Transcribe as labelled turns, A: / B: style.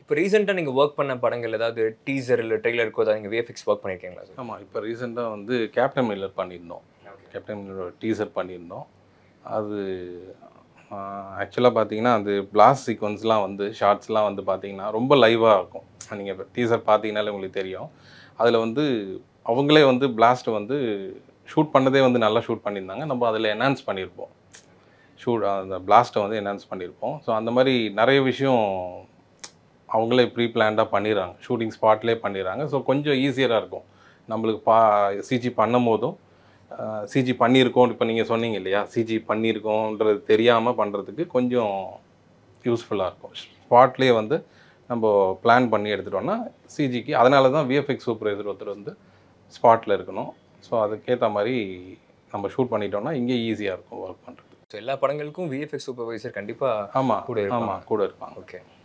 A: இப்போ ரீசெண்டாக நீங்கள் ஒர்க் பண்ண படங்கள் ஏதாவது டீசர் இல்லை ட்ரெய்லருக்கோ ஏதாவது நீங்கள் விஎஃப்எக்ஸ் ஒர்க் பண்ணியிருக்கீங்களா சார்
B: ஆமாம் இப்போ ரீசெண்டாக வந்து கேப்டன் மில்லர் பண்ணியிருந்தோம் கேப்டன் மில்லர் டீசர் பண்ணியிருந்தோம் அது ஆக்சுவலாக பார்த்தீங்கன்னா அந்த பிளாஸ்ட் சீக்வன்ஸ்லாம் வந்து ஷார்ட்ஸ்லாம் வந்து பார்த்தீங்கன்னா ரொம்ப லைவாக இருக்கும் நீங்கள் இப்போ டீசர் பார்த்தீங்கனாலே உங்களுக்கு தெரியும் அதில் வந்து அவங்களே வந்து பிளாஸ்ட் வந்து ஷூட் பண்ணதே வந்து நல்லா ஷூட் பண்ணியிருந்தாங்க நம்ம அதில் என்ஹான்ஸ் பண்ணியிருப்போம் ஷூட் அந்த பிளாஸ்ட்டை வந்து என்ஹான்ஸ் பண்ணியிருப்போம் ஸோ அந்த மாதிரி நிறைய விஷயம் அவங்களே ப்ரீ பிளான்டாக பண்ணிடுறாங்க ஷூட்டிங் ஸ்பாட்லேயே பண்ணிடுறாங்க ஸோ கொஞ்சம் ஈஸியராக இருக்கும் நம்மளுக்கு பா சிஜி பண்ணும் போதும் சிஜி பண்ணியிருக்கோம் இப்போ நீங்கள் சொன்னீங்க இல்லையா சிஜி பண்ணியிருக்கோன்றது தெரியாமல் பண்ணுறதுக்கு கொஞ்சம் யூஸ்ஃபுல்லாக இருக்கும் ஸ்பாட்லேயே வந்து நம்ம பிளான் பண்ணி எடுத்துட்டோம்னா சிஜிக்கு அதனால தான் விஎஃப்எக்ஸ் சூப்பர்வைசர் ஒருத்தர் வந்து ஸ்பாட்டில் இருக்கணும் ஸோ அதுக்கேற்ற மாதிரி நம்ம ஷூட் பண்ணிட்டோம்னா இங்கே ஈஸியாக இருக்கும் ஒர்க் பண்ணுறது
A: ஸோ எல்லா படங்களுக்கும் விஎஃப்எக்ஸ் சூப்பர்வைசர் கண்டிப்பாக
B: ஆமாம்
A: கூட இருப்பாங்க.
B: ஆமாம் கூட இருப்பாங்க
A: ஓகே